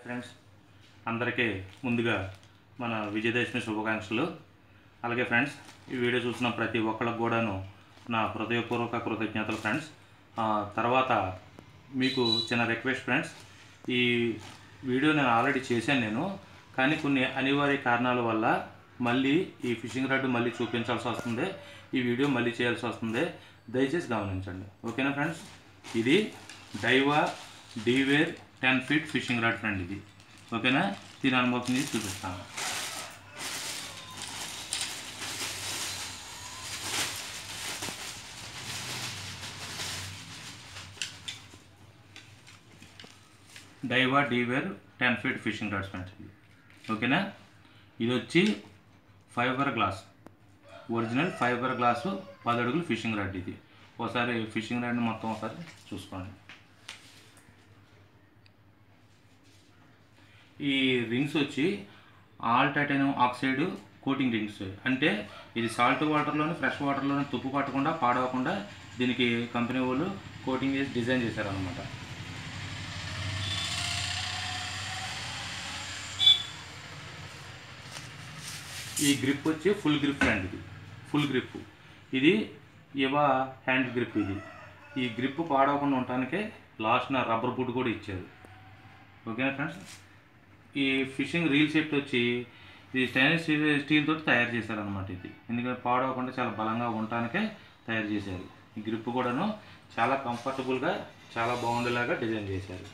friends అందరికీ ముందుగా మన విజయదశమి శుభాకాంక్షలు అలాగే ఫ్రెండ్స్ ఈ వీడియో చూసిన ప్రతి ఒక్కళ్ళకు కూడాను నా హృదయపూర్వక కృతజ్ఞతలు ఫ్రెండ్స్ ఆ, తర్వాత మీకు చిన్న రిక్వెస్ట్ ఫ్రెండ్స్ ఈ వీడియో నేను ఆల్రెడీ చేశాను నేను కానీ కొన్ని అనివార్య కారణాల వల్ల మళ్ళీ ఈ ఫిషింగ్ రాడ్ మళ్ళీ చూపించాల్సి వస్తుంది ఈ వీడియో మళ్ళీ చేయాల్సి వస్తుంది దయచేసి గమనించండి ఓకేనా ఫ్రెండ్స్ ఇది Daiwa D wear ten feet fishing rod friend ఇది ఓకేనా దీని అనుభవం చేసి చూపిస్తాను Daiwa D wear ten feet fishing rods friends ఇది ఓకేనా ఇది వచ్చి fibre glass original fibre glass పది అడుగులు ఫిషింగ్ రాడ్ ఇది ఒకసారి ఫిషింగ్ రాడ్ని మొత్తం ఒకసారి చూసుకోండి ఈ రింగ్స్ వచ్చి all titanium oxide coating rings అంటే ఇది సాల్ట్ వాటర్లోని ఫ్రెష్ వాటర్లోని తుప్పు పట్టకుండా పాడవకుండా దీనికి కంపెనీ వాళ్ళు కోటింగ్ చేసి డిజైన్ చేశారనమాట ఈ గ్రిప్ వచ్చి ఫుల్ గ్రిప్ హ్యాండ్ ఇది ఫుల్ గ్రిప్ ఇది ఇవ హ్యాండ్ గ్రిప్ ఇది ఈ గ్రిప్ పాడవకుండా ఉండటానికే లాస్ట్న రబ్బర్ బుడ్ కూడా ఇచ్చారు ఓకేనా ఫ్రెండ్స్ ఈ ఫిషింగ్ రీల్ సెట్ వచ్చి ఇది స్టైనస్ స్టీల్ స్టీల్ తోటి తయారు చేశారనమాట ఇది ఎందుకంటే పాడవకుండా చాలా బలంగా ఉండటానికే తయారు చేశారు ఈ గ్రిప్ కూడాను చాలా కంఫర్టబుల్గా చాలా బాగుండేలాగా డిజైన్ చేశారు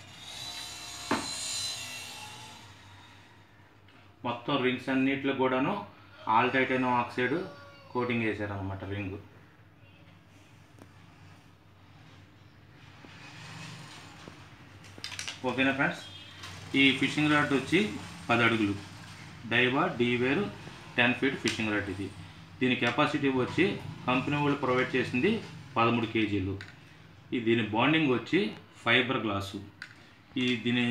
మొత్తం రింగ్స్ అన్నిట్లో కూడాను ఆల్ టైటానియం ఆక్సైడ్ కోటింగ్ చేశారనమాట రింగ్ ఓకేనా ఫ్రెండ్స్ ఈ ఫిషింగ్ రాడ్ వచ్చి పది అడుగులు Daiwa D wear ten feet fishing rod ఇది దీని కెపాసిటీ వచ్చి కంపెనీ వాళ్ళు ప్రొవైడ్ చేసింది పదమూడు కేజీలు ఈ దీని బాండింగ్ వచ్చి ఫైబర్ గ్లాసు ఈ దీని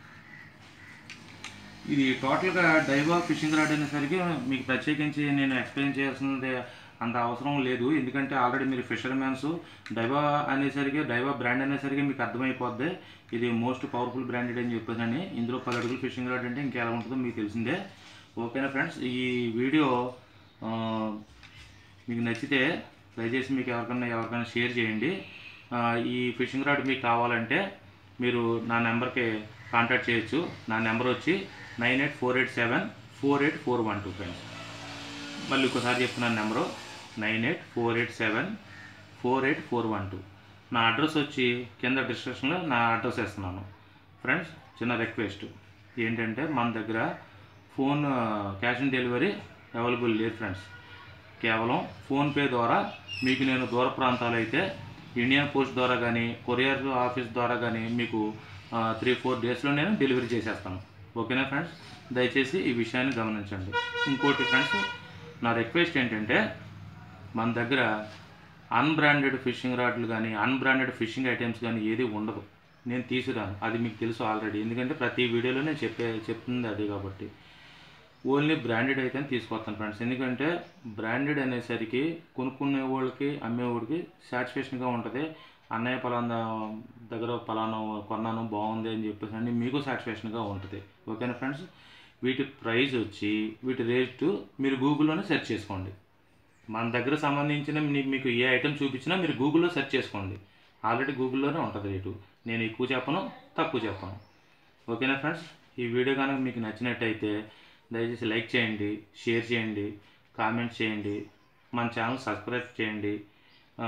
ఇది టోటల్గా డైవా ఫిషింగ్ రాడ్ అనేసరికి మీకు ప్రత్యేకించి నేను ఎక్స్ప్లెయిన్ చేయాల్సింది అంత అవసరం లేదు ఎందుకంటే ఆల్రెడీ మీరు ఫిషర్ మ్యాన్స్ డైవా అనేసరికి డైవా బ్రాండ్ అనేసరికి మీకు అర్థమైపోద్ది ఇది మోస్ట్ పవర్ఫుల్ బ్రాండెడ్ అని చెప్పేసని ఇందులో పది అడుగులు ఫిషింగ్ రాడ్ అంటే ఇంకెలా ఉంటుందో మీకు తెలిసిందే ఓకేనా ఫ్రెండ్స్ ఈ వీడియో ఆ, మీకు నచ్చితే దయచేసి మీకు ఎవరికైనా ఎవరికైనా షేర్ చేయండి ఆ, ఈ ఫిషింగ్ రాడ్ మీకు కావాలంటే మీరు నా నెంబర్కి కాంటాక్ట్ చేయొచ్చు నా నెంబర్ వచ్చి nine eight four eight seven four eight four one two friends మళ్ళీ ఇంకోసారి చెప్తున్నాను number nine eight four eight seven four eight four one two నా అడ్రస్ వచ్చి కింద డిస్క్రిప్షన్లో నా అడ్రస్ ఇస్తున్నాను ఫ్రెండ్స్ చిన్న రిక్వెస్ట్ ఏంటంటే మన దగ్గర phone cash on delivery available లేదు ఫ్రెండ్స్ కేవలం ఫోన్పే ద్వారా మీకు నేను దూర ప్రాంతాలు అయితే ఇండియన్ పోస్ట్ ద్వారా కానీ కొరియర్ ఆఫీస్ ద్వారా కానీ మీకు త్రీ ఫోర్ డేస్లో నేను డెలివరీ చేసేస్తాను ఓకేనా ఫ్రెండ్స్ దయచేసి ఈ విషయాన్ని గమనించండి ఇంకోటి ఫ్రెండ్స్ నా రిక్వెస్ట్ ఏంటంటే మన దగ్గర అన్బ్రాండెడ్ ఫిషింగ్ రాడ్లు కానీ అన్బ్రాండెడ్ ఫిషింగ్ ఐటమ్స్ కానీ ఏది ఉండదు నేను తీసుకురాను అది మీకు తెలుసు ఆల్రెడీ ఎందుకంటే ప్రతి వీడియోలో నేను చెప్పే చెప్తుంది అదే కాబట్టి ఓన్లీ బ్రాండెడ్ అయితే తీసుకొస్తాను ఫ్రెండ్స్ ఎందుకంటే బ్రాండెడ్ అనేసరికి కొనుక్కునే వాళ్ళకి అమ్మేవాడికి సాటిస్ఫాక్షన్గా ఉంటుంది అన్నయ్య పలానా దగ్గర పలానా కొన్నాను బాగుంది అని చెప్పేసి అని మీకు సాటిస్ఫాక్షన్గా ఉంటుంది ఓకేనా ఫ్రెండ్స్ వీటి ప్రైస్ వచ్చి వీటి రేటు మీరు గూగుల్లోనే సెర్చ్ చేసుకోండి మన దగ్గర సంబంధించిన మీ- మీకు ఏ ఐటెం చూపించినా మీరు గూగుల్లో సెర్చ్ చేసుకోండి ఆల్రెడీ గూగుల్లోనే ఉంటుంది రేటు నేను ఎక్కువ చెప్పను తక్కువ చెప్పను ఓకేనా ఫ్రెండ్స్ ఈ వీడియో కనుక మీకు నచ్చినట్టయితే దయచేసి లైక్ చేయండి షేర్ చేయండి కామెంట్ చేయండి మన ఛానల్ సబ్స్క్రైబ్ చేయండి ఆ,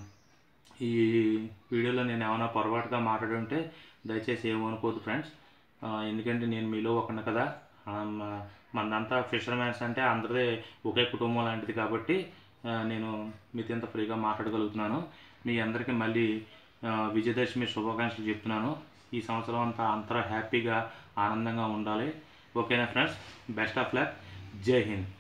ఈ వీడియోలో నేను ఏమైనా పొరపాటుగా మాట్లాడుంటే దయచేసి ఏమనుకోవద్దు ఫ్రెండ్స్ ఆ, ఎందుకంటే నేను మీలో ఒకటి కదా ఆ, మ- మనదంతా ఫిషర్మ్యాన్స్ అంటే అందరిదే ఒకే కుటుంబం లాంటిది కాబట్టి ఆ, నేను మీతో ఇంత ఫ్రీగా మాట్లాడగలుగుతున్నాను మీ అందరికీ మళ్ళీ ఆ, విజయదశమి శుభాకాంక్షలు చెప్తున్నాను ఈ సంవత్సరం అంతా అంతా హ్యాపీగా ఆనందంగా ఉండాలి ఓకేనా ఫ్రెండ్స్ బెస్ట్ ఆఫ్ లక్ జై హింద్